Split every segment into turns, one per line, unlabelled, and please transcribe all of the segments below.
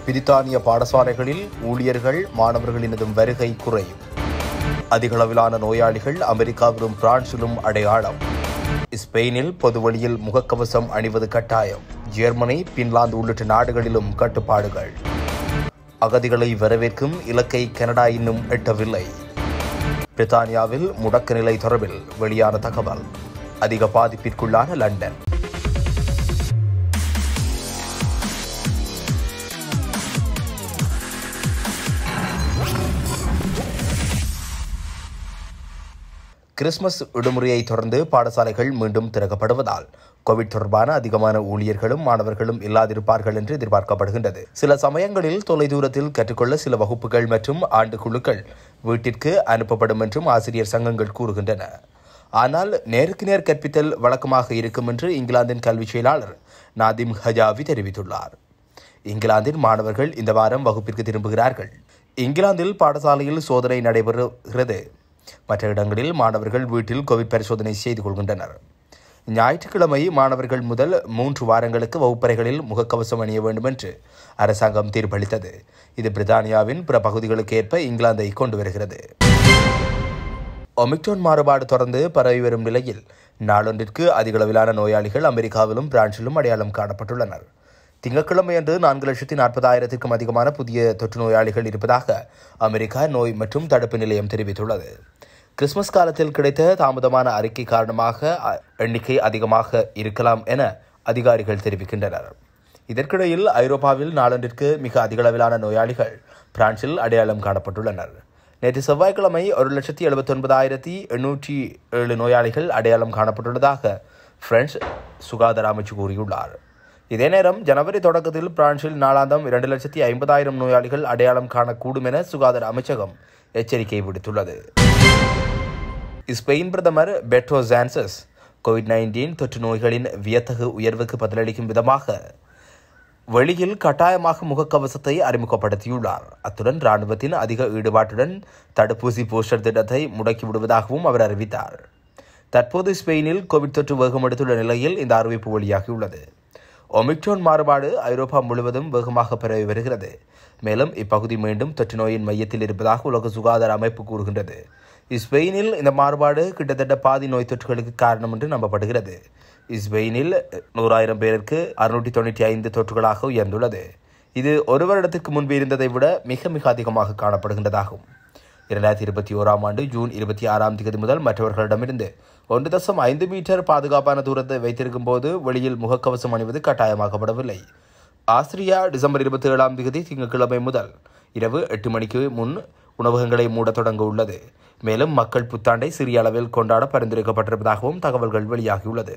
பிரித்தானிய பாடசாலைகளில் ஊழியர்கள் மாணவர்களினதும் வருகை குறையும் அதிகளவிலான நோயாளிகள் அமெரிக்காவிலும் பிரான்சிலும் அடையாளம் ஸ்பெயினில் பொதுவழியில் முகக்கவசம் அணிவது கட்டாயம் ஜெர்மனி பின்லாந்து உள்ளிட்ட நாடுகளிலும் கட்டுப்பாடுகள் அகதிகளை வரவேற்கும் இலக்கை கனடா இன்னும் எட்டவில்லை பிரித்தானியாவில் முடக்க நிலை தொடர்பில் வெளியான தகவல் அதிக பாதிப்பிற்குள்ளான லண்டன் கிறிஸ்துமஸ் விடுமுறையை தொடர்ந்து பாடசாலைகள் மீண்டும் திறக்கப்படுவதால் கோவிட் தொடர்பான அதிகமான ஊழியர்களும் மாணவர்களும் இல்லாதிருப்பார்கள் என்று எதிர்பார்க்கப்படுகின்றது சில சமயங்களில் தொலைதூரத்தில் கற்றுக்கொள்ள சில வகுப்புகள் மற்றும் ஆண்டு குழுக்கள் வீட்டிற்கு அனுப்பப்படும் என்றும் ஆசிரியர் சங்கங்கள் கூறுகின்றன ஆனால் நேருக்கு நேர் கற்பித்தல் வழக்கமாக இருக்கும் என்று இங்கிலாந்தின் கல்வி செயலாளர் நாதிம் ஹஜாவி தெரிவித்துள்ளார் இங்கிலாந்தின் மாணவர்கள் இந்த வாரம் வகுப்பிற்கு திரும்புகிறார்கள் இங்கிலாந்தில் பாடசாலையில் சோதனை நடைபெறுகிறது மற்ற இடங்களில் மாணவர்கள் வீட்டில் கோவிட் பரிசோதனை செய்து கொள்கின்றனர் ஞாயிற்றுக்கிழமை மாணவர்கள் முதல் மூன்று வாரங்களுக்கு வகுப்பறைகளில் முகக்கவசம் அணிய வேண்டும் என்று அரசாங்கம் தீர்ப்பளித்தது இது பிரித்தானியாவின் பிற பகுதிகளுக்கு ஏற்ப இங்கிலாந்தை கொண்டு வருகிறது ஒமிக்ரோன் மாறுபாடு தொடர்ந்து பரவி வரும் நிலையில் நாளொன்றிற்கு அதிகளவிலான நோயாளிகள் அமெரிக்காவிலும் பிரான்சிலும் அடையாளம் காணப்பட்டுள்ளனர் திங்கட்கிழமையன்று நான்கு லட்சத்தி நாற்பதாயிரத்திற்கும் அதிகமான புதிய தொற்று நோயாளிகள் இருப்பதாக அமெரிக்கா நோய் மற்றும் தடுப்பு நிலையம் தெரிவித்துள்ளது கிறிஸ்துமஸ் காலத்தில் கிடைத்த தாமதமான அறிக்கை காரணமாக அ- எண்ணிக்கை அதிகமாக இருக்கலாம் என அதிகாரிகள் தெரிவிக்கின்றனர் இதற்கிடையில் ஐரோப்பாவில் நாளொன்றிற்கு மிக அதிகளவிலான நோயாளிகள் பிரான்சில் அடையாளம் காணப்பட்டுள்ளனர் நேற்று செவ்வாய்க்கிழமை ஒரு லட்சத்தி எழுபத்தொன்பதாயிரத்தி எண்ணூற்றி ஏழு நோயாளிகள் அடையாளம் காணப்பட்டுள்ளதாக பிரெஞ்சு சுகாதார அமைச்சு கூறியுள்ளார் இதே நேரம் ஜனவரி தொடக்கத்தில் பிரான்சில் நாளாந்தம் இரண்டு லட்சத்தி ஐம்பதாயிரம் நோயாளிகள் அடையாளம் காணக்கூடும் என சுகாதார அமைச்சகம் எச்சரிக்கை விடுத்துள்ளது ஸ்பெயின் பிரதமர் பெட்ரோ ஜான்சஸ் கோவிட் நைன்டீன் தொற்று நோய்களின் வியத்தகு உயர்வுக்கு பதிலளிக்கும் விதமாக வெளியில் கட்டாயமாக முகக்கவசத்தை அறிமுகப்படுத்தியுள்ளார் அத்துடன் ராணுவத்தின் அதிக ஈடுபாட்டுடன் தடுப்பூசி போஸ்டர் திட்டத்தை முடக்கி விடுவதாகவும் அவர் அறிவித்தார் தற்போது ஸ்பெயினில் கோவிட் தொற்று வேகம் எடுத்துள்ள நிலையில் இந்த அறிவிப்பு வெளியாகியுள்ளது ஒமிக்ரோன் மாறுபாடு ஐரோப்பா முழுவதும் வேகமாக பரவி வருகிறது மேலும் இப்பகுதி மீண்டும் தொற்று நோயின் மையத்தில் இருப்பதாக உலக சுகாதார அமைப்பு கூறுகின்றது ஸ்பெயினில் இந்த மாறுபாடு கிட்டத்தட்ட பாதி நோய் தொற்றுகளுக்கு காரணம் என்று நம்பப்படுகிறது ஸ்பெயினில் நூறாயிரம் பேருக்கு அறுநூற்றி தொண்ணூற்றி ஐந்து தொற்றுகளாக உயர்ந்துள்ளது இது ஒரு வருடத்திற்கு முன்பு இருந்ததை விட மிக மிக அதிகமாக காணப்படுகின்றதாகும் இரண்டாயிரத்தி இருபத்தி ஓராம் ஆண்டு ஜூன் இருபத்தி ஆறாம் தேதி முதல் மற்றவர்களிடமிருந்து ஒன்று தசம் ஐந்து மீட்டர் பாதுகாப்பான தூரத்தை வைத்திருக்கும் போது வெளியில் முகக்கவசம் அணிவது கட்டாயமாக்கப்படவில்லை ஆஸ்திரியா டிசம்பர் இருபத்தி ஏழாம் தேதி திங்கட்கிழமை முதல் இரவு எட்டு மணிக்கு முன் உணவகங்களை மூடத் தொடங்க உள்ளது மேலும் மக்கள் புத்தாண்டை சிறிய அளவில் கொண்டாட பரிந்துரைக்கப்பட்டிருப்பதாகவும் தகவல்கள் வெளியாகியுள்ளது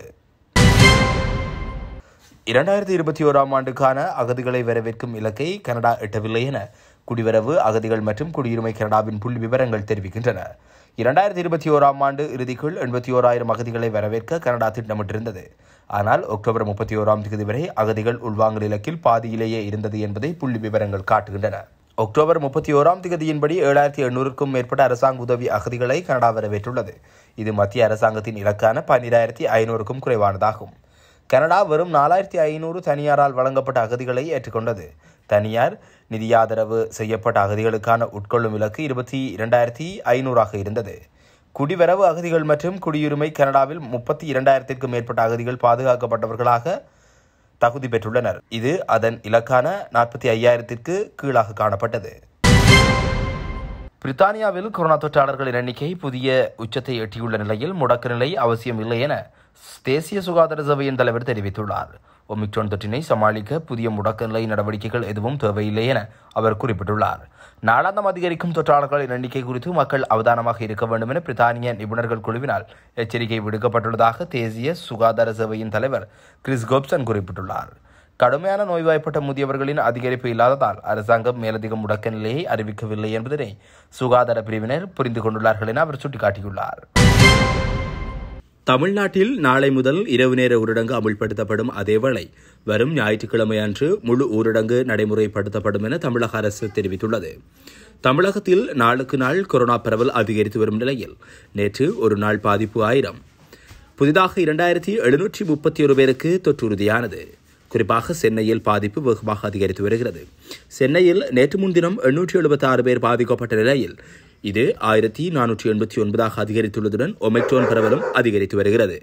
இரண்டாயிரத்தி இருபத்தி ஓராம் ஆண்டுக்கான அகதிகளை வரவேற்கும் இலக்கை கனடா எட்டவில்லை என குடிவரவு அகதிகள் மற்றும் குடியுரிமை கனடாவின் புள்ளி விவரங்கள் தெரிவிக்கின்றன இரண்டாயிரத்தி இருபத்தி ஓராம் ஆண்டு இறுதிக்குள் எண்பத்தி ஓராயிரம் அகதிகளை வரவேற்க கனடா திட்டமிட்டிருந்தது ஆனால் அக்டோபர் முப்பத்தி ஓராம் தேதி வரை அகதிகள் உள்வாங்கல் இலக்கில் பாதியிலேயே இருந்தது என்பதை புள்ளி விவரங்கள் காட்டுகின்றன அக்டோபர் முப்பத்தி ஓராம் தேதியின்படி ஏழாயிரத்தி எண்ணூறுக்கும் மேற்பட்ட அரசாங்க உதவி அகதிகளை கனடா வரவேற்றுள்ளது இது மத்திய அரசாங்கத்தின் இலக்கான பன்னிராயிரத்தி ஐநூறுக்கும் குறைவானதாகும் கனடா வெறும் நாலாயிரத்தி ஐநூறு தனியாரால் வழங்கப்பட்ட அகதிகளை ஏற்றுக்கொண்டது தனியார் நிதியாதரவு செய்யப்பட்ட அகதிகளுக்கான உட்கொள்ளும் இலக்கு இருபத்தி இரண்டாயிரத்தி ஐநூறாக இருந்தது குடிவரவு அகதிகள் மற்றும் குடியுரிமை கனடாவில் முப்பத்தி இரண்டாயிரத்திற்கும் மேற்பட்ட அகதிகள் பாதுகாக்கப்பட்டவர்களாக தகுதி பெற்றுள்ளனர் இது அதன் இலக்கான நாற்பத்தி ஐயாயிரத்திற்கு கீழாக காணப்பட்டது பிரித்தானியாவில் கொரோனா தொற்றாளர்களின் எண்ணிக்கை புதிய உச்சத்தை எட்டியுள்ள நிலையில் முடக்க நிலை அவசியம் இல்லை என தேசிய சுகாதார சபையின் தலைவர் தெரிவித்துள்ளார் ஒமிக்ரான் தொற்றினை சமாளிக்க புதிய முடக்க நிலை நடவடிக்கைகள் எதுவும் தேவையில்லை என அவர் குறிப்பிட்டுள்ளார் நாளாந்தம் அதிகரிக்கும் தொற்றாளர்களின் எண்ணிக்கை குறித்து மக்கள் அவதானமாக இருக்க வேண்டும் என பிரித்தானிய நிபுணர்கள் குழுவினால் எச்சரிக்கை விடுக்கப்பட்டுள்ளதாக தேசிய சுகாதார சபையின் தலைவர் கிறிஸ் கோப்சன் குறிப்பிட்டுள்ளார் கடுமையான நோய்வாய்ப்பட்ட முதியவர்களின் அதிகரிப்பு இல்லாததால் அரசாங்கம் மேலதிக முடக்க நிலையை அறிவிக்கவில்லை என்பதனை சுகாதார பிரிவினர் புரிந்து கொண்டுள்ளார்கள் என அவர் சுட்டிக்காட்டியுள்ளார் தமிழ்நாட்டில் நாளை முதல் இரவு நேர ஊரடங்கு அமுல்படுத்தப்படும் அதேவேளை வரும் ஞாயிற்றுக்கிழமை அன்று முழு ஊரடங்கு நடைமுறைப்படுத்தப்படும் என தமிழக அரசு தெரிவித்துள்ளது தமிழகத்தில் நாளுக்கு நாள் கொரோனா பரவல் அதிகரித்து வரும் நிலையில் நேற்று ஒரு நாள் பாதிப்பு ஆயிரம் புதிதாக இரண்டாயிரத்தி எழுநூற்றி முப்பத்தி ஒரு பேருக்கு தொற்று உறுதியானது குறிப்பாக சென்னையில் பாதிப்பு வெகுவாக அதிகரித்து வருகிறது சென்னையில் நேற்று முன்தினம் எண்ணூற்றி எழுபத்தி ஆறு பேர் பாதிக்கப்பட்ட நிலையில் இது ஆயிரத்தி நானூற்றி எண்பத்தி ஒன்பதாக அதிகரித்துள்ளதுடன் ஒமெக்ரோன் பரவலும் அதிகரித்து வருகிறது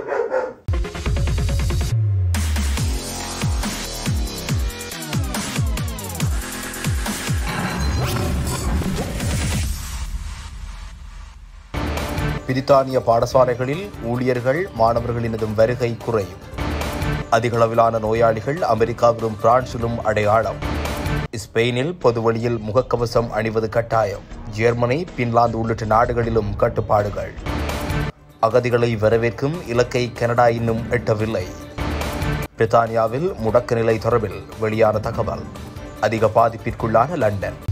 பிரித்தானிய பாடசாலைகளில் ஊழியர்கள் மாணவர்களினதும் வருகை குறையும் அதிகளவிலான நோயாளிகள் அமெரிக்காவிலும் பிரான்சிலும் அடையாளம் ஸ்பெயினில் பொது வழியில் முகக்கவசம் அணிவது கட்டாயம் ஜெர்மனி பின்லாந்து உள்ளிட்ட நாடுகளிலும் கட்டுப்பாடுகள் அகதிகளை வரவேற்கும் இலக்கை கனடா இன்னும் எட்டவில்லை பிரித்தானியாவில் முடக்க நிலை தொடர்பில் வெளியான தகவல் அதிக பாதிப்பிற்குள்ளான லண்டன்